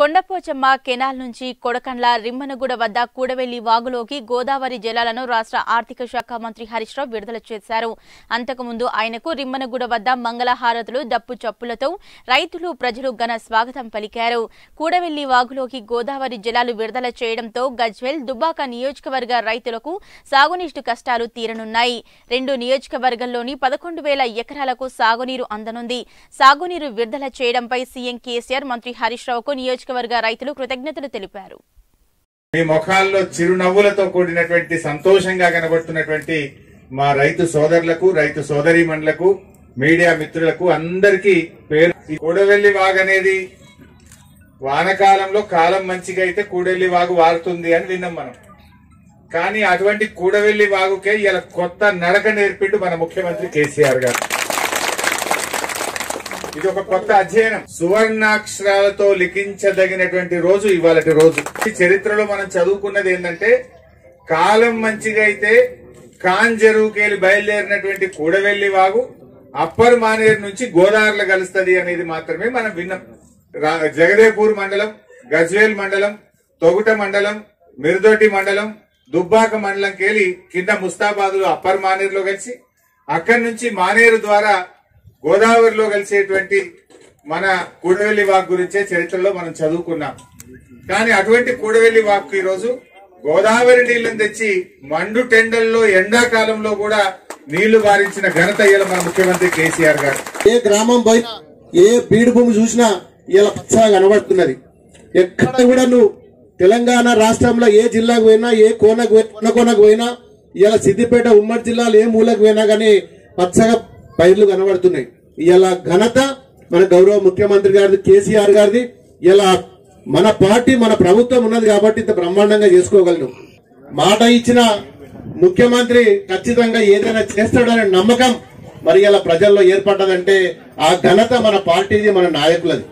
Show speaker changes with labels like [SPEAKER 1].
[SPEAKER 1] Kondapochamma canal నుంచి కొడకండ్ల రిమ్మనగూడ వద్ద కూడవెల్లి వాగులోకి గోదావరి జలాలను రాష్ట్ర ఆర్థిక శాఖ మంత్రి హరీష్ రావు విడుదల చేశారు అంతకుముందు ఆయనకు రిమ్మనగూడ వద్ద మంగళహారతులు డప్పు చప్పులతో రైతులు ప్రజలు ఘన స్వాగతం పలికారు కూడవెల్లి వాగులోకి గోదావరి జలాలు విడుదల చేయడంతో గజ్వెల్ దుబ్బాక నియోజకవర్గ రైతులకు సాగునీటి కష్టాలు తీరనున్నాయి రెండు నియోజకవర్గంలోని పదకొండు వేల ఎకరాలకు సాగునీరు అందనుంది సాగునీరు విడుదల చేయడంపై సీఎం కేసీఆర్ మంత్రి హరీష్ రావుకు నియోజకవర్గ రైతులు కృతజ్ఞతలు తెలిపారు
[SPEAKER 2] మీ ముఖాల్లో చిరునవ్వులతో కూడినటువంటి సంతోషంగా కనబడుతున్నటువంటి మా రైతు సోదరులకు రైతు సోదరీమణులకు మీడియా మిత్రులకు అందరికీ పేరు ఈ కూడవెల్లి వాగు అనేది వానకాలంలో కాలం మంచిగా అయితే కూడవెల్లి వాగు వారుతుంది అని విన్నాం మనం కానీ అటువంటి కూడవెల్లి వాగుకే ఇలా కొత్త నడక నేర్పిండు మన ముఖ్యమంత్రి కేసీఆర్ గారు ఇది ఒక కొత్త అధ్యయనం సువర్ణాక్షరాలతో లిఖించదగినటువంటి రోజు ఇవాళటి రోజు ఈ చరిత్రలో మనం చదువుకున్నది ఏంటంటే కాలం మంచిగా అయితే కాన్ చెరువుకెళ్ళి బయలుదేరినటువంటి కూడవెల్లి వాగు అప్పర్ మానేరు నుంచి గోదావరిలో కలుస్తుంది అనేది మాత్రమే మనం విన్నాం రా- జగదేపూర్ మండలం గజ్వేల్ మండలం తొగుట మండలం మిరుదొడ్డి మండలం దుబ్బాక మండలం కేలి కింద ముస్తాబాదులో అప్పర్ మానేరులో కలిసి అక్కడి నుంచి మానేరు ద్వారా గోదావరిలో కలిసేటువంటి మన కూడవెల్లి వాక్ గురించే చరిత్రలో మనం చదువుకున్నాం కానీ అటువంటి కూడవెల్లి వాక్ ఈ రోజు గోదావరి నీళ్లను తెచ్చి మండు టెండల్లో ఎండాకాలంలో కూడా నీళ్లు వారించిన ఘనత ఇయ్యాల మన ముఖ్యమంత్రి కేసీఆర్ గారు
[SPEAKER 3] ఏ గ్రామం పోయినా ఏ బీడు భూమి చూసినా ఇలా పచ్చగా కనబడుతున్నది ఎక్కడ కూడా నువ్వు తెలంగాణ రాష్ట్రంలో ఏ జిల్లాకు పోయినా ఏ కోనకు పోయి- కొన కొనకు పోయినా ఇలా సిద్దిపేట ఉమ్మడి జిల్లాలో ఏ మూలకు పోయినా కానీ పచ్చగా పైర్లు కనబడుతున్నాయి ఇలా ఘనత మన గౌరవ ముఖ్యమంత్రి గారిది కేసీఆర్ గారిది ఇలా మన పార్టీ మన ప్రభుత్వం ఉన్నది కాబట్టి ఇంత బ్రహ్మాండంగా చేసుకోగలను మాట ఇచ్చిన ముఖ్యమంత్రి ఖచ్చితంగా ఏదైనా చేస్తాడనే నమ్మకం మరి ఇలా ప్రజల్లో ఏర్పడ్డదంటే ఆ ఘనత మన పార్టీది మన నాయకులది